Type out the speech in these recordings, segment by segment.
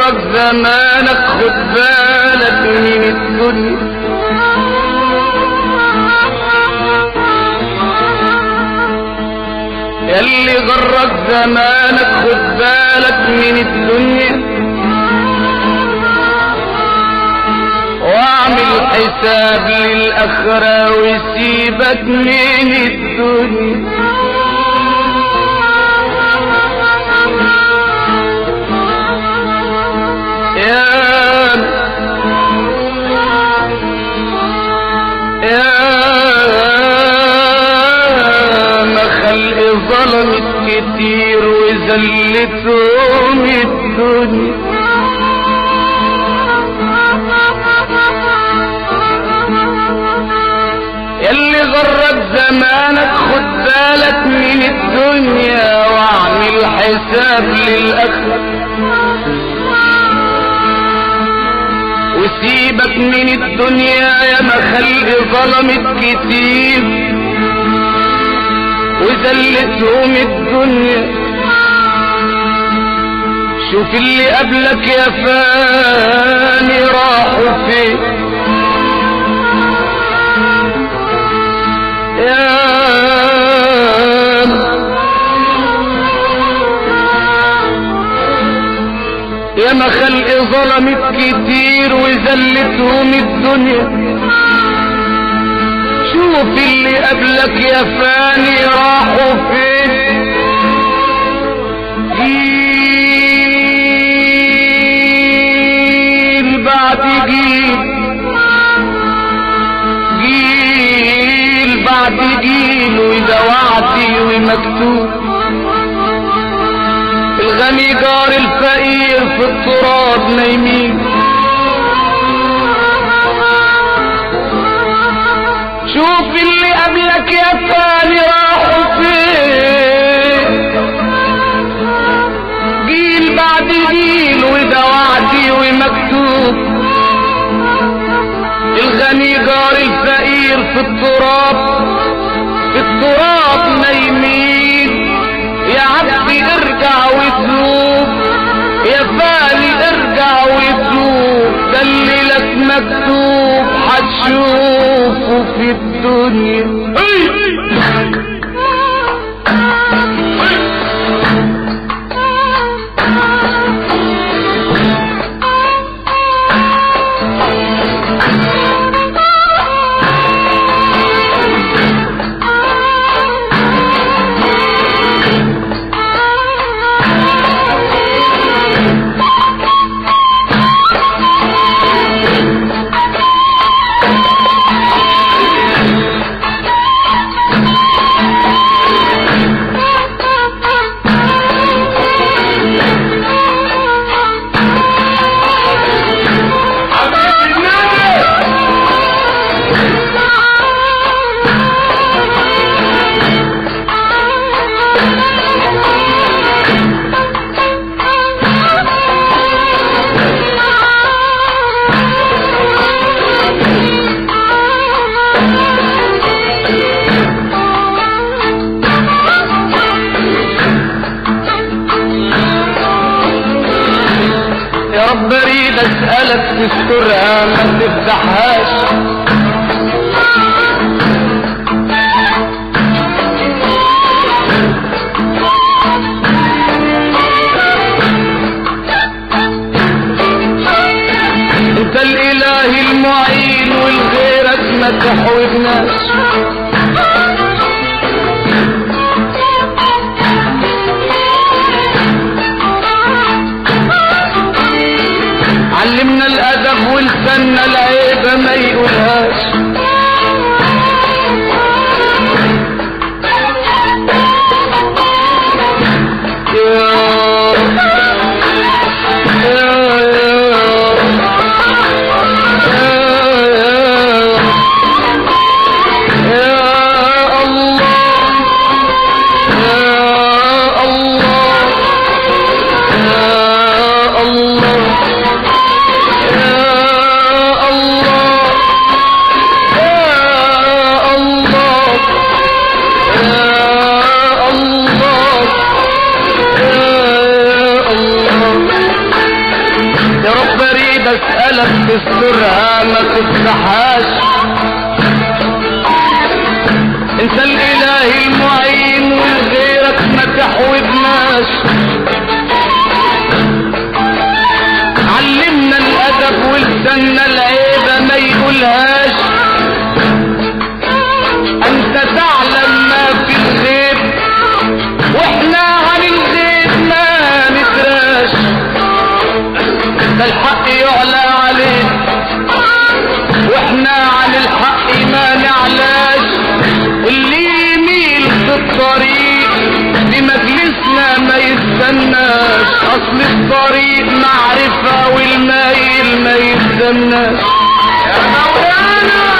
غرك زمانك خد بالك من الدنيا يلي غرك زمانك خد بالك من الدنيا واعمل حساب للآخرة وسيبك من الدنيا يا يا ما خلق ظلمت كتير وذلتهم الدنيا يلي غرك زمانك خد بالك من الدنيا واعمل حساب للآخرة وسيبك من الدنيا يا ما خلق ظلمت كتير وذلتهم الدنيا شوف اللي قبلك يا فاني راحوا فين يا ما خلق ظلمت كتير وذلتهم الدنيا شوف اللي قبلك يا فاني راحوا فين جيل بعد جيل جيل بعد جيل وده وعدي ومكتوب الغني جار الفقير في التراب نايمين شوف اللي قبلك يا فاني راحوا فين جيل بعد جيل وده وعدي ومكتوب الغني جار الفقير في التراب في التراب نايمين يا عبدي ارجع وتوب يا فاني ارجع وتوب ده اللي لك مكتوب هتشوفه في الدنيا يا رب اريد اسألك تسترها ما تفتحهاش انت الاله المعين والغيرك ما تحوجناش علمنا الادب والفن العيبة ما يقولهاش الله تسترها ما تفتحهاش انت الاله المعين وغيرك ما تحوجناش علمنا الادب ولسنا العيبه ما يقولهاش انت تعلم ما في الغيب واحنا عن الغيب ما ندراش ده الحق يعلى عليه واحنا عن الحق ما نعلاش واللي يميل في الطريق بمجلسنا ما يستناش اصل الطريق معرفة والمايل ما يستناش يا مولانا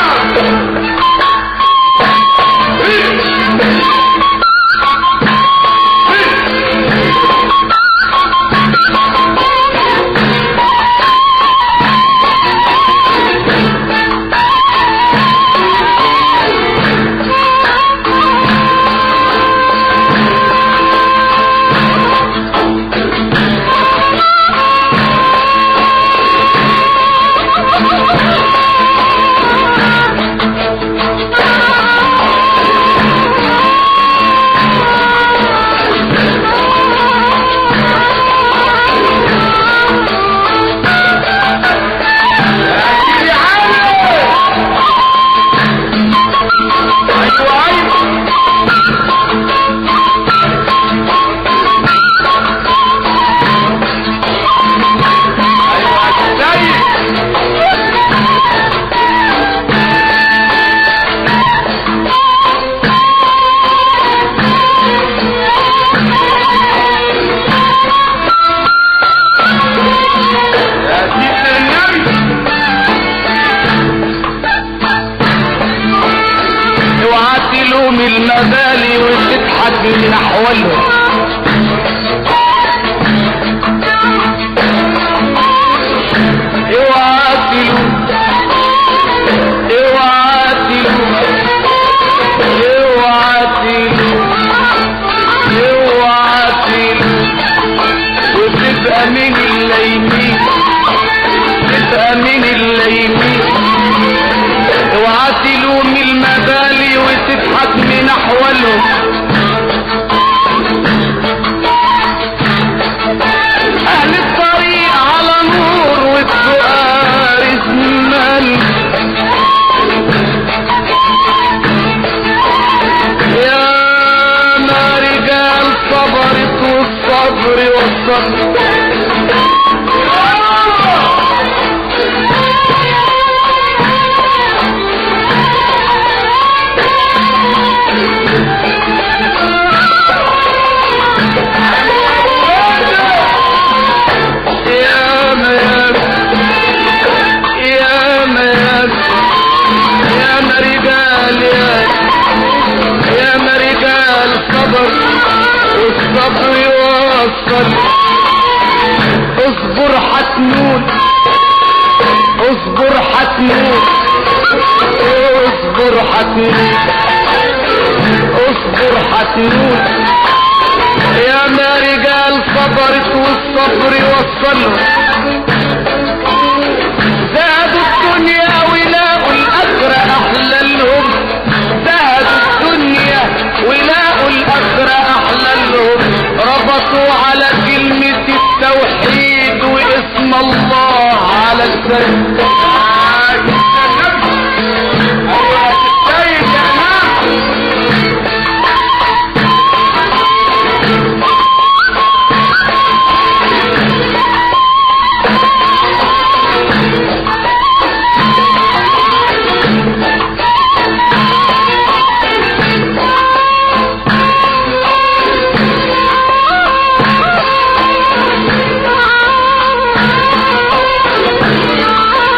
اوعى تلوم المبالي وتضحك من احوالهم اوعى تلوم اوعى تلوم اوعى تلوم اوعى تلوم وتبقى من الليمين تبقى من الليمين اوعى تلوم المبالي وتضحك من احوالهم اهل الطريق على نور والسؤال اسمال يا ما رجال صبرت والصبر والصبر يا ما يا ما يا ما رجال يا يا ما رجال صبر والصبر يوصل اصبر حتنون اصبر حتنون اصبر حتنون اصبر حتنون يا ما رجال صبرت والصبر وصلهم زادوا الدنيا ولاقوا الاخرة احلى لهم زادوا الدنيا ولاقوا الاخرة احلى لهم ربطوا على كلمة التوحيد واسم الله على السيد Thank you.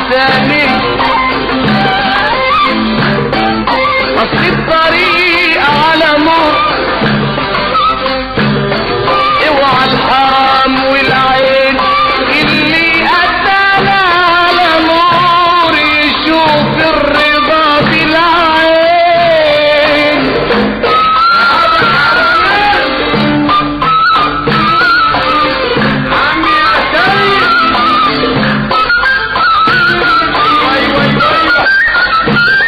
تاني اصل الطريق على نور اوعى الحرام والعين اللي اتانا على نور يشوف الرضا بالعين عمي يا سيد ايوه ايوه ايوه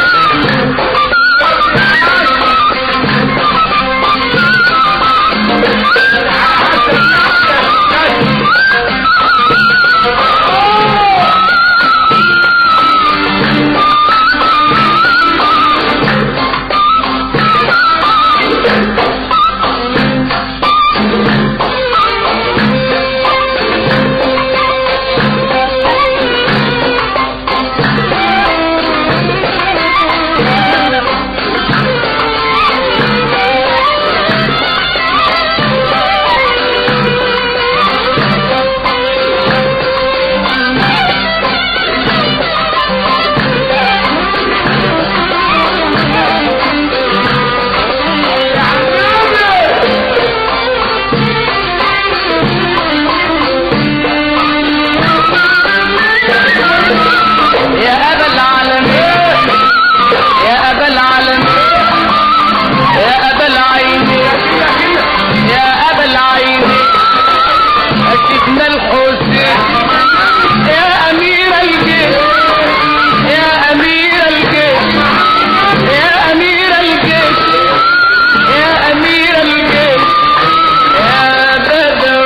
يا أبا العالمين يا أبا العالمين يا أبا العينين يا أبا العينين سيدنا الحسين يا أمير الجيش يا أمير الجيش يا أمير الجيش يا أمير الجيش يا بدر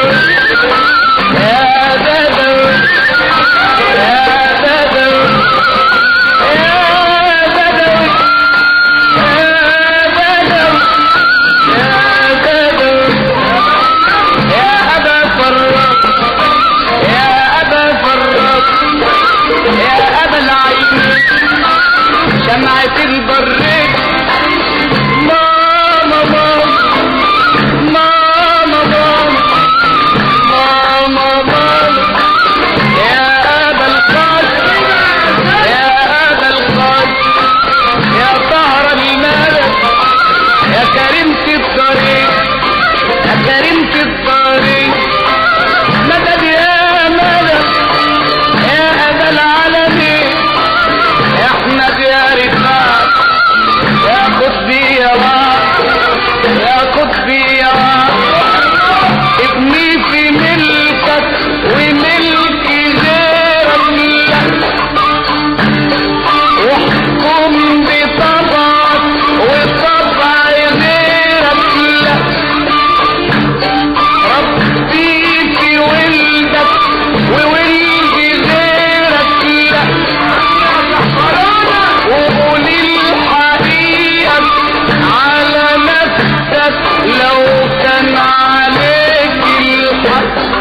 يا بدر يا بدر يا بدر يا بدر يا بدر يا أبا فراق يا أبا فراق يا أبا العين شمعة البريد ماما ماما ماما ماما ماما يا أبا القاسم يا أبا القاسم يا طهر الملك يا كريمة الطريق يا كريمة الطريق مدد يا ملك يا أبا العالمين يا أحمد يا رفاق يا قطبي يا واد يا قطبي يا واد ابني في ملكك وملكي غيرك واحكم بطبعك وطبع غيرك لا ربي في ولدك وولد غيرك لا وقول الحقيقة على نفسك لو كان عليك الحق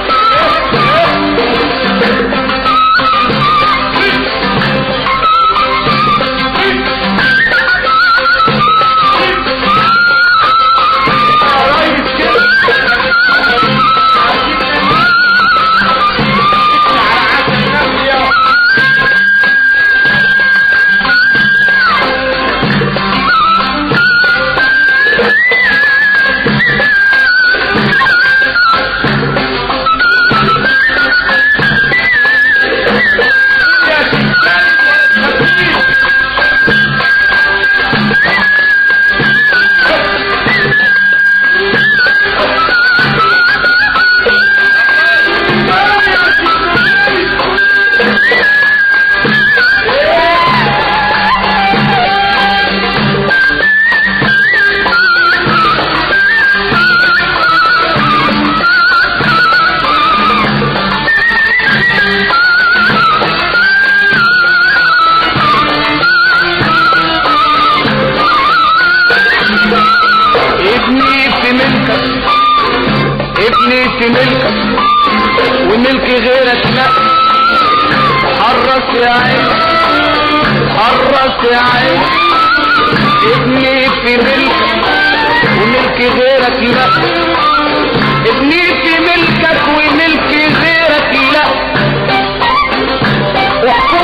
ابني في ملكك ابني في ملكك وملك غيرك لا حرص يا عين حرص يا عين ابني في ملكك وملك غيرك لا ابني في ملكك وملك غيرك لا واحكم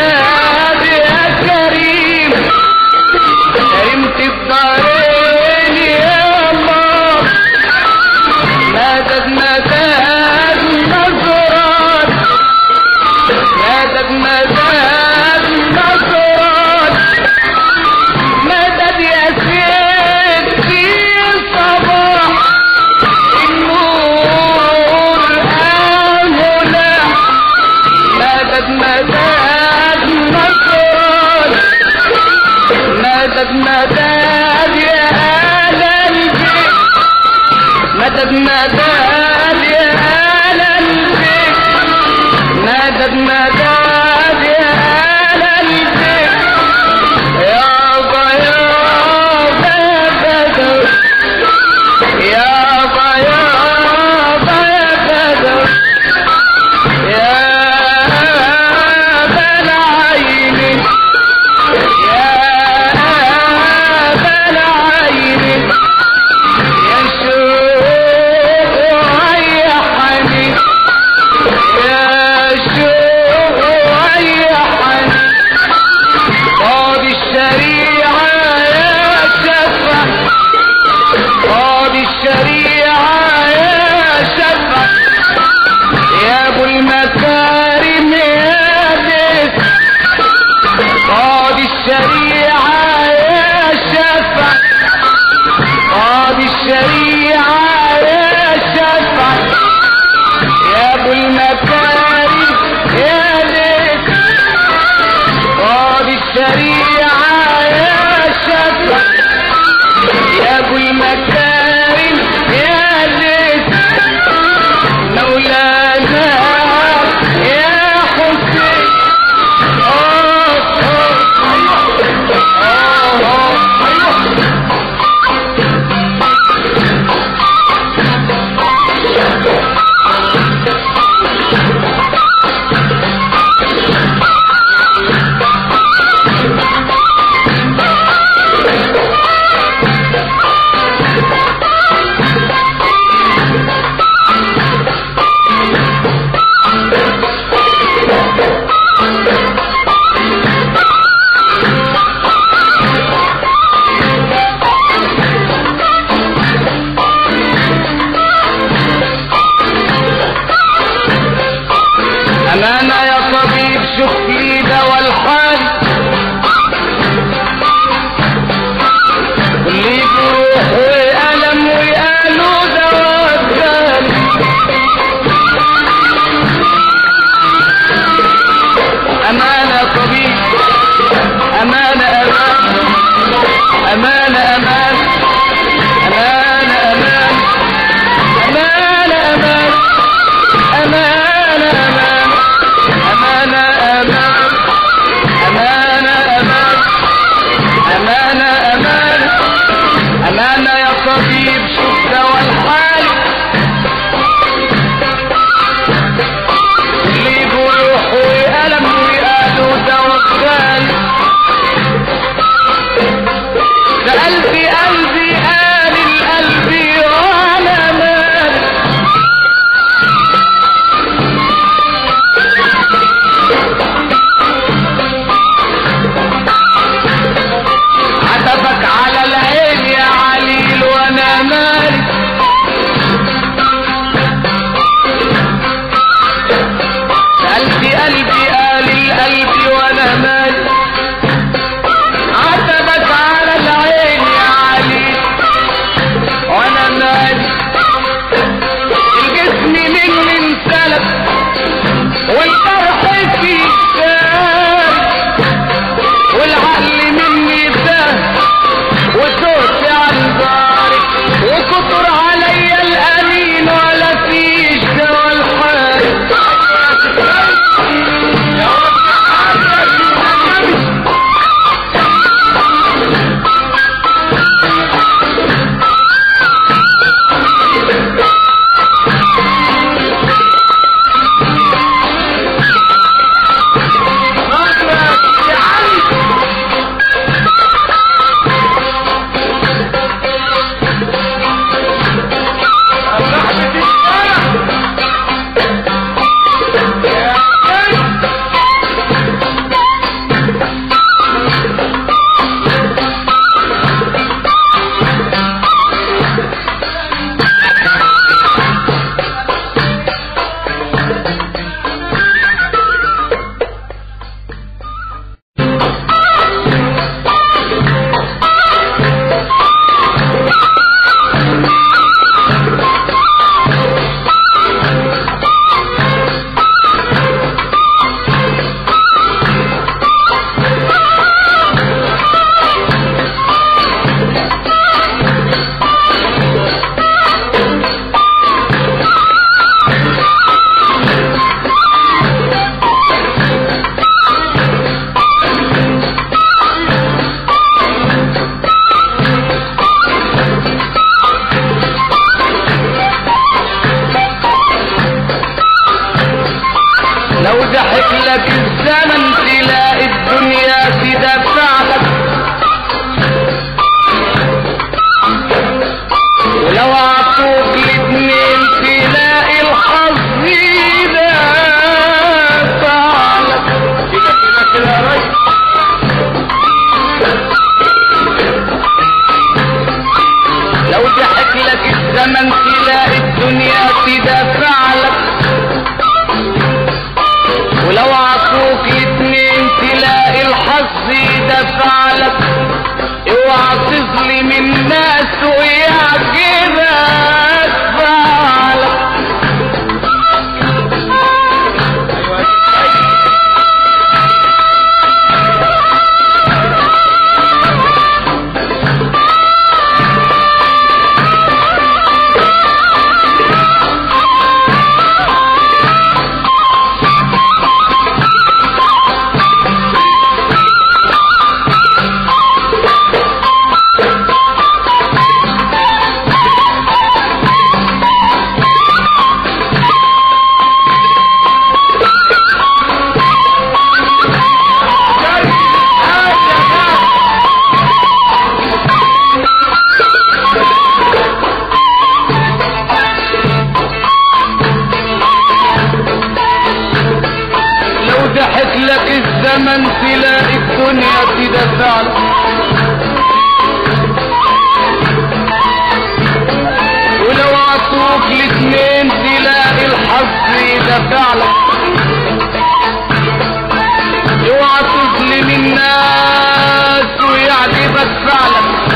مدد يا كريم كريمة الدارين يا الله مدد مدد نصرات مدد مدد نصرات مدد يا ستي صباح النور أهلا مدد مدد نصرات مدد مدد يا أهل البيت مدد مدد يا أهل البيت مدد مدد يا أهل البيت يابا يابا يا بدر يابا يابا يا بدر يا بلا عيني يا بلا عيني يا شوق وعيحني يا شوق وعيحني قاضي الشريعة يا شفع قاضي الشريعة يا شفع يا ابو المكارم يا دس قاضي الشريعة يا شفع قاضي الشريعة يا شفع يا ابو المكارم يا دس قاضي الشريعة يا شفع يا ابو المكارم يا ليت مولانا يا حسين آه آه آه آه أمانة يا طبيب شوف لي دوا الحال واللي جروح وألم وقالوا دوا الثاني أمانة يا طبيب أمانة أمانة أمانة أمانة أمانة أمانة أمانة أمانة أمانة أمانة أمانة أمانة زمن تلاقي الدنيا تدافع لك ولو عطوك الاتنين تلاقي الحظ يدافع لك اوعى تظلم الناس ويعجبك فعلك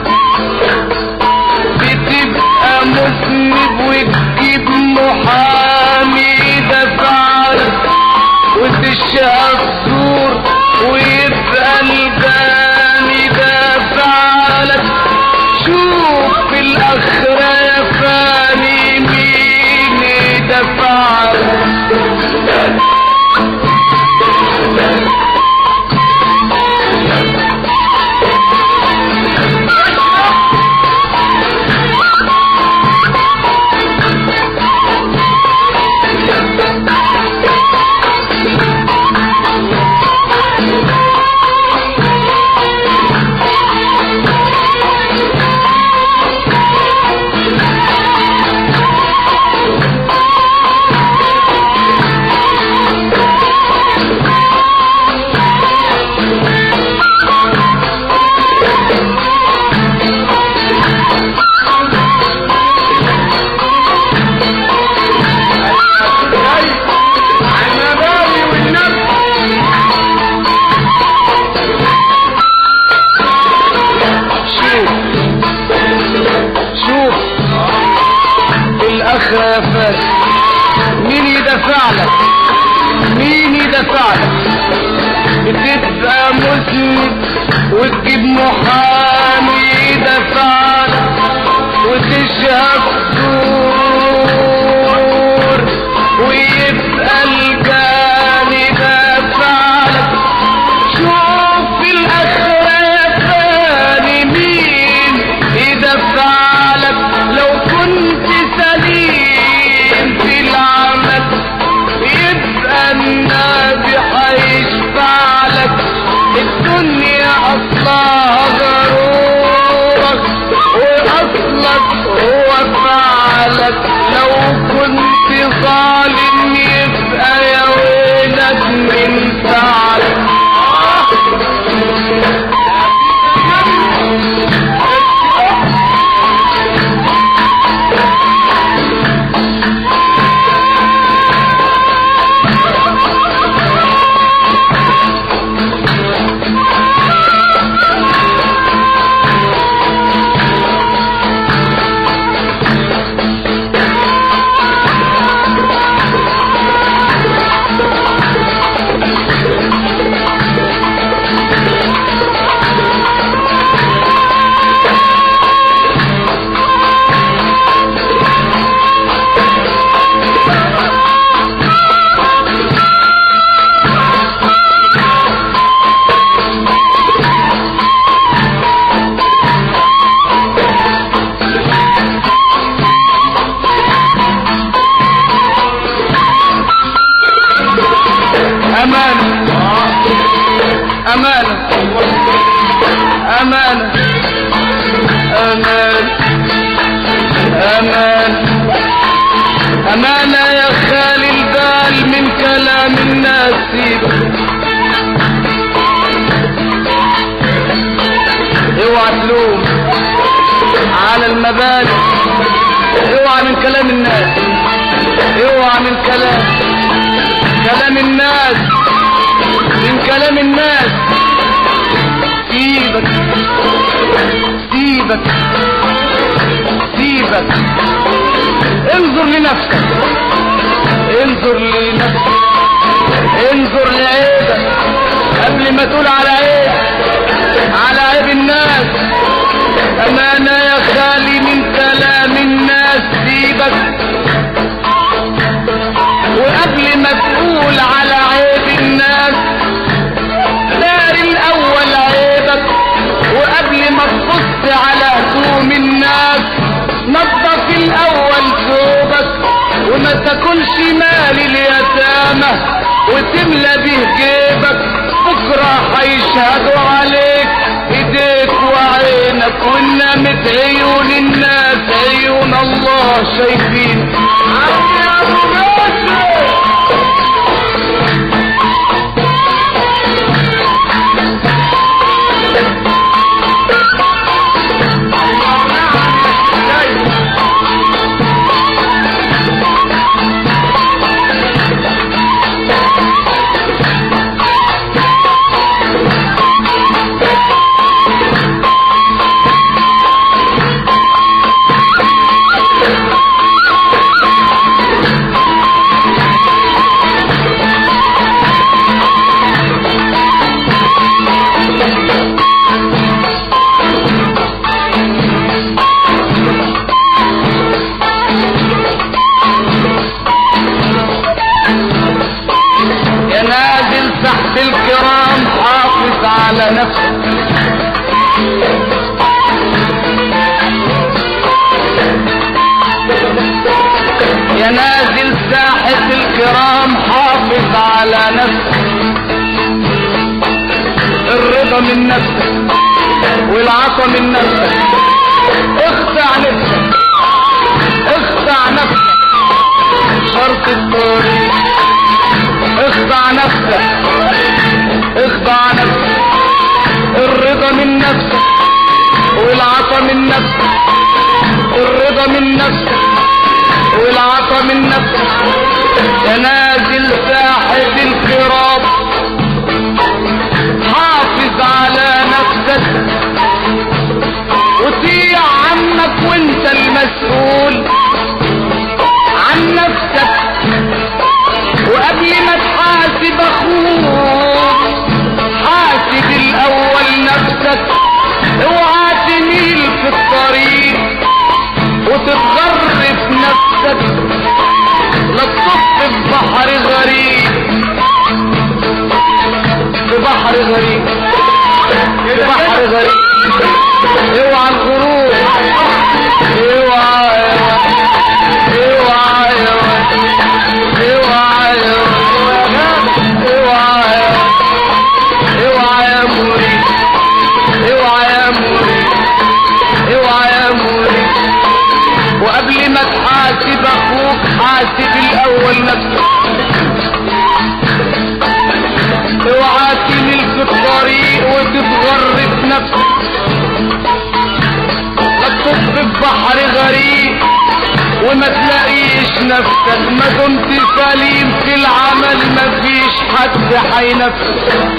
بتبقى مذنب وتجيب محامي يدافع لك وتشهد زور ويبقى الجاني دافع لك شوف في الآخرة يا فاني مين يدافع لك شوف شوف الآخرة يا فارس مين يدافع لك مين يدافع لك بتبقى مذنب وتجيب محامي يدافع لك وتشهد زور ويبقى الجاني دافع لك شوف في الآخرة يا فاني مين يدفع لك لو كنت سليم في العمل يبقى النبي هيشفع لك الدنيا أصلها غرورك وأصلك هو فعلك لو كنت ظالم يبقى يا ويلك من فعلك أمانة أمانة أمانة أمانة أمانة أمانة يا خالي البال من كلام الناس سيبك اوعى تلوم على المبادئ اوعى من كلام الناس اوعى من كلام كلام الناس من كلام الناس سيبك سيبك سيبك انظر لنفسك انظر لنفسك انظر لعيبك قبل ما تقول على عيب على عيب الناس أمانة يا خالي من كلام الناس سيبك وقبل ما تقول على عيب الناس دار الأول عيبك وقبل ما تبص على هدوم الناس نظف الأول ثوبك وما تاكلش مال اليتامى وتملى به جيبك بكرة هيشهدوا عليك ايديك وعينك ونمت عيون الناس عيون الله شايفين عم يا ابو ناصر نفسك يا نازل ساحة الكرام حافظ على نفسك الرضا من نفسك والعطا من نفسك اخدع نفسك اخدع نفسك شرط الطريق اخدع نفسك اخدع نفسك الرضا من نفسك والعطا من نفسك الرضا من نفسك والعطا من نفسك يا نازل ساحة الكرام حافظ على نفسك وطيع عنك وانت المسؤول عن نفسك وقبل ما تحاسب اخوك حاسب الاول نفسك اوعى تميل في الطريق وتتغر في نفسك لا تطف في بحر غريب في بحر غريب في بحر غريب اوعى الغروب اوعى اوعى اوعى اوعى اوعى اوعى يا مريد اوعى يا مريد اوعى يا مريد وقبل ما تحاسب اخوك حاسب الاول نفسك اوعى تميل في الطريق وتتغر في نفسك لا تطف في بحر غريب وما تلاقيش نفسك ما دمت سليم في العمل مفيش حد حينفسك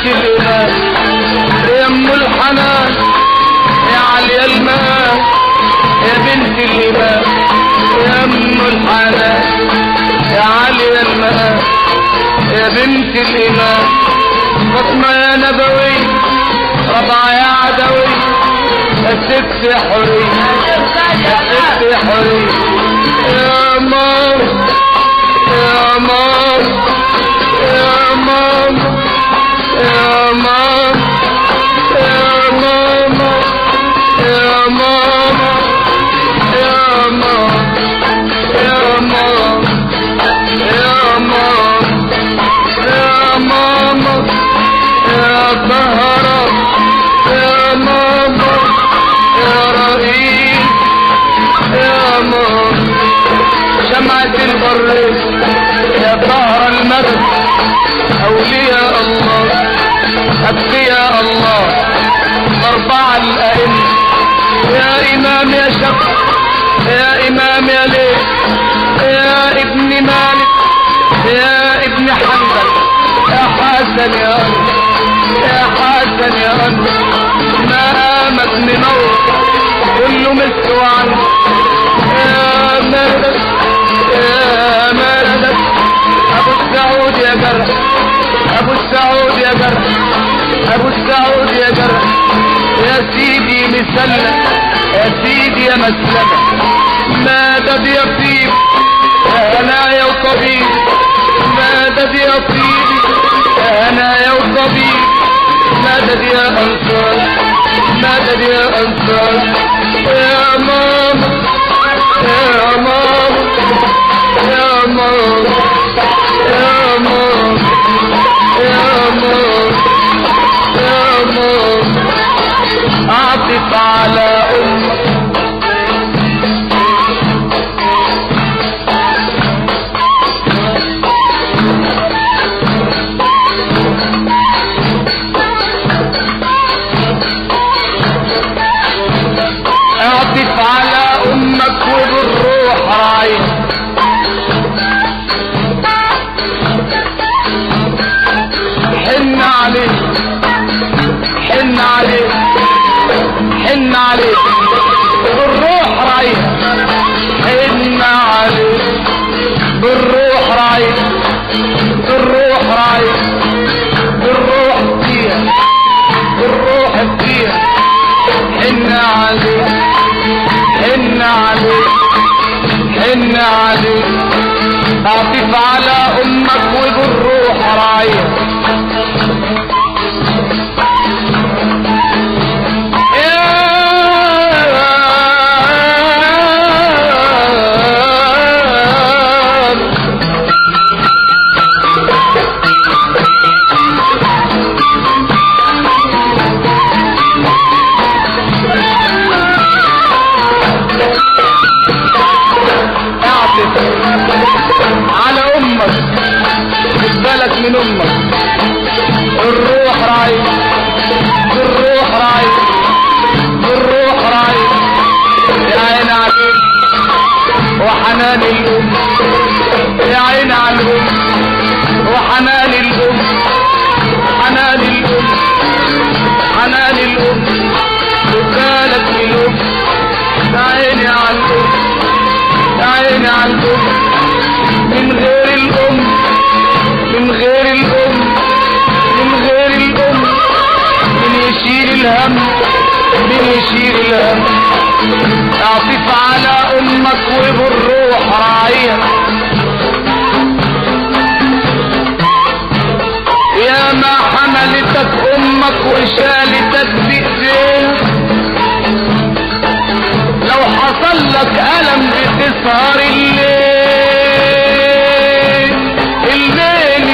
بنت الإمام يا أم الحنان يا علي الماء يا بنت الإمام يا أم الحنان يا علي الماء يا بنت الإمام فاطمة يا نبوي ربع يا عدوي يا ست حرية يا ست حرية يا ماما يا ماما يا ماما يا ماما يا ماما يا ماما يا ماما يا ماما يا ماما يا ماما يا طهرة يا ماما يا رئيس يا ماما شمعة البريد يا طهر المدد أولياء الله أتقياء الله أربع الأئمة يا إمام يا شق يا إمام يا ليل يا ابن مالك يا ابن حنبل يا حسن يا أنت يا حسن يا أنت ما قامت منور كله مسوى عنك يا مدد يا مدد أبو السعود يا جرح أبو السعود يا جرح أبو السعود يا جرح يا سيدي مسلم يا سيدي يا مسلمة مدد يا طيب يا هنايا وطبيب مدد يا طيبي يا هنايا وطبيب مدد يا أنصار مدد يا أنصار يا ماما يا ماما يا ماما يا ماما يا ماما يا ماما أعطف على أمك اعطف على امك وبالروح راعيها حن عليك حن عليك حن عليك بالروح راعيها حن عليك بالروح راعيها بالروح راعيها بالروح فيها بالروح فيها حن عليك حن عليك حن عليك اعطف على امك وبالروح راعيها اعطف على امك خد بالك من امك الروح راعي الروح راعي الروح راعي يا عين عليك وحنان الام يا عين على الام وحنان الام حنان الام حنان الام وكالة الام يا عيني على الام يا عيني على الام من غير الام من غير الام من غير الام من يشيل الهم من يشيل الهم اعطف على امك وبالروح راعيها يا ما حملتك امك وشالتك بايديها لو حصل لك ألم بتسهر الليل الليل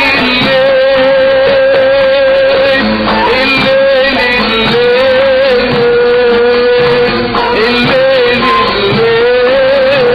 الليل الليل الليل الليل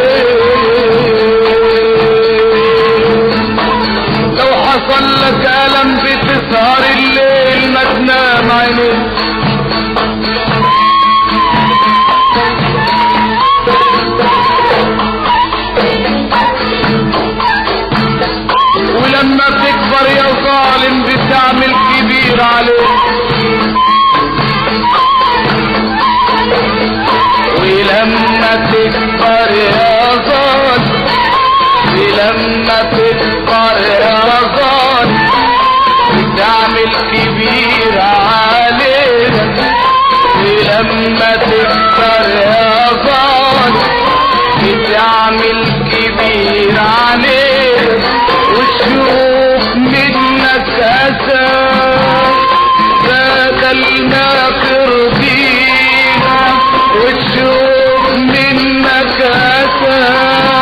عامل كبير عليه وشوف منك أسى بدل ما ترضينا وتشوف منك أسى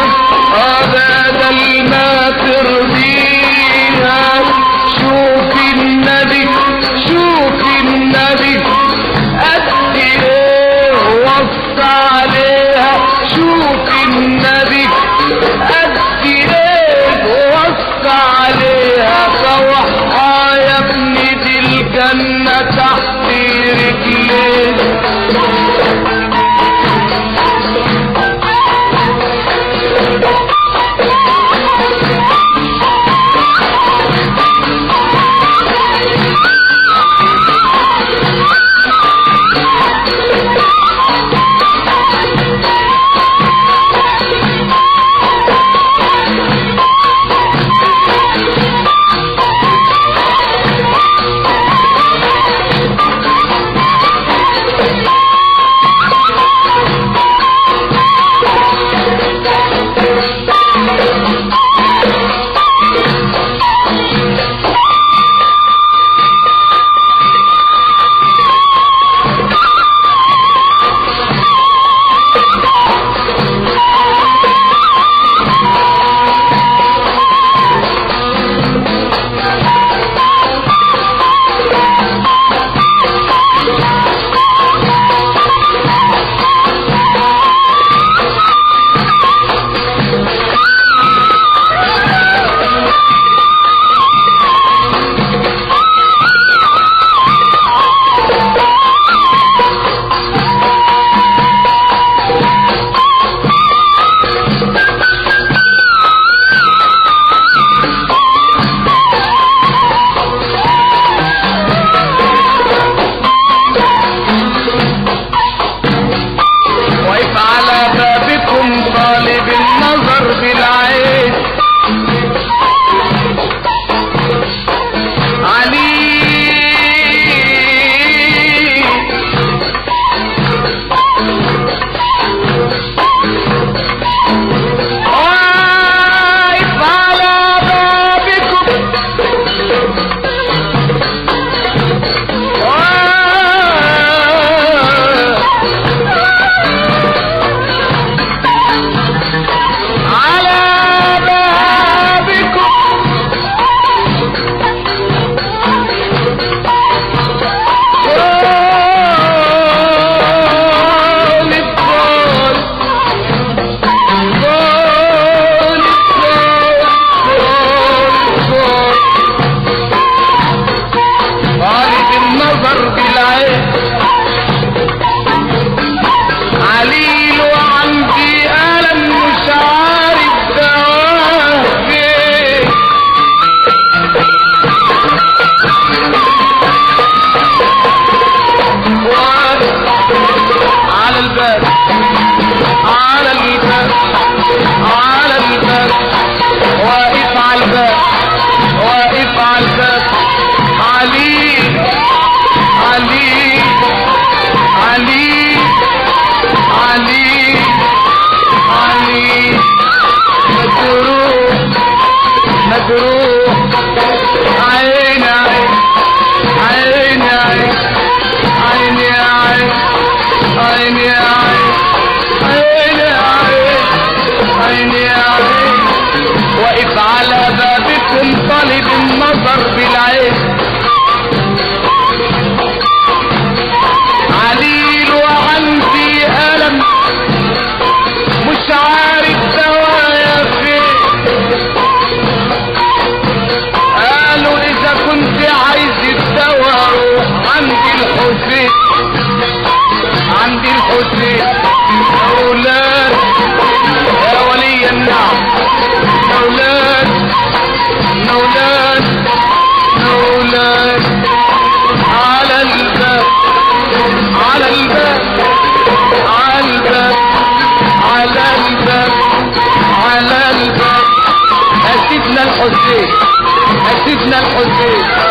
بدل ما ترضينا شوف النبي شوف النبي قد ايه وصى عليها شوف النبي قد ايه وصى عليها فوحى يا ابني دي الجنة تحت رجليك واقف على بابكم طالب النظر بالعين علي واقف على بابكم على بابكم قول القول قول القول طالب النظر بالعين عليل وعندي ألم مش عارف دواه فين واقف على الباب على الباب على الباب واقف على الباب واقف على الباب علي علي علي علي علي مجروح مجروح عين عين عين عين عين عين عين عين عين عين عين واقف على بابكم طالب النظر بالعين عليل وعندي ألم مش عارف دوايا فين قالوا إذا كنت عايز الدواء روح عندي الحسين عندي الحسين أولاد يا ولي النعم أولاد أولاد أولاد على الباب على الباب على الباب على الباب على الباب يا سيدنا الحسين يا سيدنا الحسين